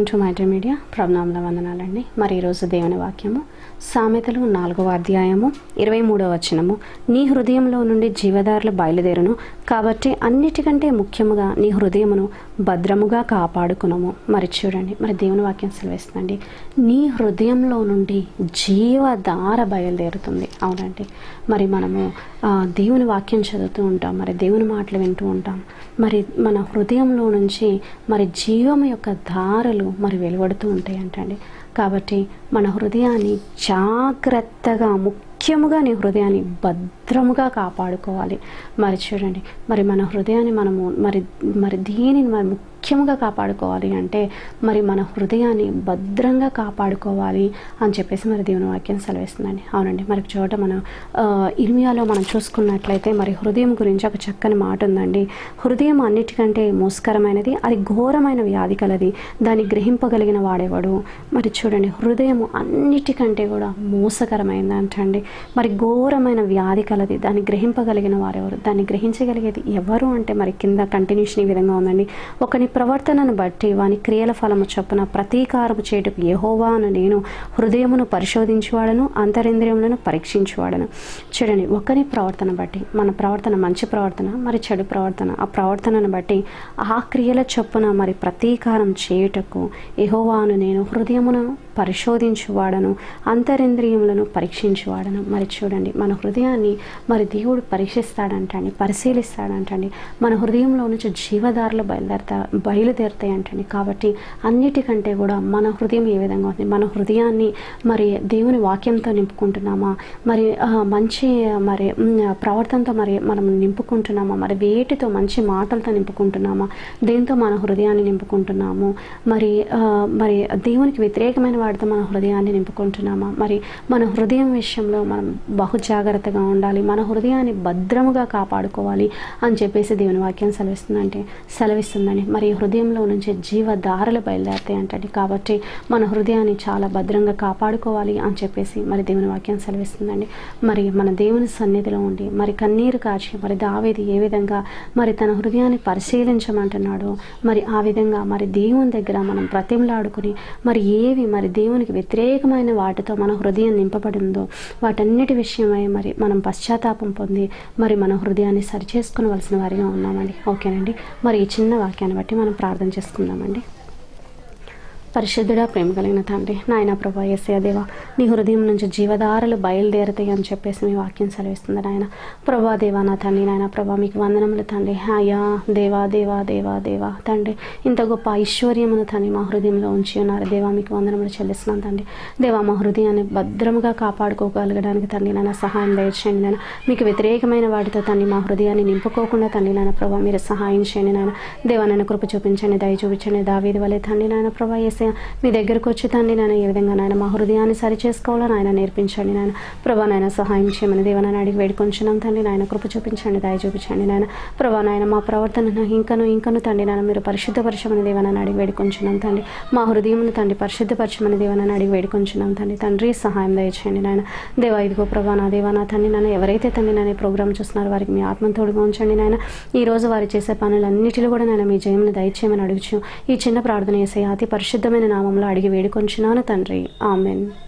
to మైటర్ media ప్రభునామల వందనాలండి మరి ఈరోజు దేవుని వాక్యము సామెతలు నాలుగవ అధ్యాయము ఇరవై మూడవ వచనము నీ హృదయంలో నుండి జీవదారులు బయలుదేరును కాబట్టి అన్నిటికంటే ముఖ్యముగా నీ హృదయమును భద్రముగా కాపాడుకునము మరి చూడండి మరి దేవుని వాక్యం సెలవిస్తుందండి నీ హృదయంలో నుండి జీవధార బయలుదేరుతుంది అవునండి మరి మనము ఆ, దేవుని వాక్యం చదువుతూ ఉంటాం మరి దేవుని మాటలు వింటూ ఉంటాం మరి మన హృదయంలో నుంచి మరి జీవం యొక్క ధారలు మరి వెలువడుతూ ఉంటాయి అంటండి కాబట్టి మన హృదయాన్ని జాగ్రత్తగా ముఖ్యముగా నీ హృదయాన్ని భద్రముగా కాపాడుకోవాలి మరి చూడండి మరి మన హృదయాన్ని మనము మరి మరి దీనిని మరి ముఖ్యముగా కాపాడుకోవాలి అంటే మరి మన హృదయాన్ని భద్రంగా కాపాడుకోవాలి అని చెప్పేసి మరి దేవుని వాక్యం సెలవిస్తుందండి అవునండి మరి ఒక చోట మనం ఆ, ఇర్మియాలో మనం చూసుకున్నట్లయితే మరి హృదయం గురించి ఒక చక్కని మాట ఉందండి హృదయం అన్నిటికంటే మోసకరమైనది అది ఘోరమైన వ్యాధి కలది దాన్ని గ్రహింపగలిగిన వాడేవాడు మరి చూడండి హృదయం అన్నిటికంటే కూడా మోసకరమైంది అంటండి మరి ఘోరమైన వ్యాధి కలది దాన్ని గ్రహింపగలిగిన వారెవరు దాన్ని గ్రహించగలిగేది ఎవరు అంటే మరి కింద కంటిన్యూషన్ ఈ విధంగా ఉందండి ఒకని ప్రవర్తనను బట్టి వాని క్రియల ఫలము చొప్పున ప్రతీకారము చేటుకు యెహోవా అను నేను హృదయమును పరిశోధించువాడను అంతరింద్రియములను పరీక్షించువాడను చూడండి ఒకని ప్రవర్తన బట్టి మన ప్రవర్తన మంచి ప్రవర్తన మరి చెడు ప్రవర్తన ఆ ప్రవర్తనను బట్టి ఆ క్రియల చొప్పున మరి ప్రతీకారం చేయుటకు యెహోవాను నేను హృదయమును పరిశోధించువాడను అంతరింద్రియములను పరీక్షించువాడను మరి చూడండి మన హృదయాన్ని మరి దేవుడు పరీక్షిస్తాడంటండి పరిశీలిస్తాడంటండి మన హృదయంలో నుంచి జీవదారులు బయలుదేరతా బయలుదేరుతాయి అంటండి కాబట్టి అన్నిటికంటే కూడా మన హృదయం ఏ విధంగా ఉంది మన హృదయాన్ని మరి దేవుని వాక్యంతో నింపుకుంటున్నామా మరి ఆ, మంచి మరి మ్, ప్రవర్తనతో మరి మనం నింపుకుంటున్నామా మరి వేటితో మంచి మాటలతో నింపుకుంటున్నామా దేంతో మన హృదయాన్ని నింపుకుంటున్నాము మరి ఆ, మరి దేవునికి వ్యతిరేకమైన వాటితో మన హృదయాన్ని నింపుకుంటున్నామా మరి మన హృదయం విషయంలో మనం బహు జాగ్రత్తగా ఉండాలి మన హృదయాన్ని భద్రముగా కాపాడుకోవాలి అని చెప్పేసి దేవుని వాక్యం సెలవిస్తుందంటే సెలవిస్తుందని మరి హృదయంలో నుంచి జీవధారలు బయలుదేరుతాయి అంటండి కాబట్టి మన హృదయాన్ని చాలా భద్రంగా కాపాడుకోవాలి అని చెప్పేసి మరి దేవుని వాక్యం సెలవిస్తుందండి మరి మన దేవుని సన్నిధిలో ఉండి మరి కన్నీరు కాచి మరి దావేది ఏ విధంగా మరి తన హృదయాన్ని పరిశీలించమంటున్నాడో మరి ఆ విధంగా మరి దేవుని దగ్గర మనం ప్రతిమలాడుకుని మరి ఏవి మరి దేవునికి వ్యతిరేకమైన వాటితో మన హృదయం నింపబడిందో వాటన్నిటి విషయమై మరి మనం పశ్చాత్తాపం పొంది మరి మన హృదయాన్ని సరిచేసుకునవలసిన వారిగా ఉన్నామండి ఓకేనండి మరి ఈ చిన్న వాక్యాన్ని బట్టి మనం ప్రార్థన చేసుకుందామండి పరిశుద్ధుడా ప్రేమ కలిగిన తండ్రి నాయన ప్రభా ఎస్ఐ దేవా నీ హృదయం నుంచి జీవధారలు బయలుదేరుతాయి అని చెప్పేసి మీ వాక్యం సెలవిస్తుంది నాయన ప్రభా దేవా నా తండ్రి నాయన ప్రభా మీకు వందనములు తండ్రి అయ్యా దేవా దేవా దేవా దేవా తండ్రి ఇంత గొప్ప ఐశ్వర్యమును తండ్రి మా హృదయంలో ఉంచి ఉన్నారు దేవా మీకు వందనములు చెల్లిస్తున్నాను తండ్రి దేవా మా హృదయాన్ని భద్రముగా కాపాడుకోగలగడానికి తండ్రి నాయన సహాయం దయచేయండి నాయన మీకు వ్యతిరేకమైన వాటితో తండ్రి మా హృదయాన్ని నింపుకోకుండా తండ్రి నాయన ప్రభా మీరు సహాయం చేయండి నాయన దేవా నాయన కృప చూపించండి దయ చూపించండి దావీది వలె తండ్రి నాయన ప్రభా ఏసే మీ దగ్గరకు వచ్చి తండ్రి నాయన ఏ విధంగా నాయన మా హృదయాన్ని సరి చేసుకోవాలని ఆయన నేర్పించండి నాయన ప్రభా నాయన సహాయం చేయమని దేవ నాయన అడిగి వేడుకొంచున్నాం తండ్రి నాయన కృప చూపించండి దయ చూపించండి నాయన ప్రభా నాయన మా ప్రవర్తన ఇంకను ఇంకను తండ్రి నాయన మీరు పరిశుద్ధపరచమని దేవనని అడిగి వేడుకొంచున్నాం తండ్రి మా హృదయమును తండ్రి పరిశుద్ధపరచమని దేవనని అడిగి వేడుకొంచున్నాం తండ్రి తండ్రి సహాయం దయచేయండి నాయన దేవా ఇదిగో ప్రభా నా దేవా నా తండ్రి నాయన ఎవరైతే తండ్రి నాయన ఈ ప్రోగ్రామ్ చూస్తున్నారో వారికి మీ ఆత్మ తోడుగా ఉంచండి నాయన ఈ రోజు వారు చేసే పనులన్నిటిలో కూడా నేను మీ జయమును దయచేయమని అడుగుచు ఈ చిన్న ప్రార్థన చేసే అతి పరిశుద్ధమైన నామంలో అడిగి వేడుకొంచున్నాను తండ్రి ఆమెన్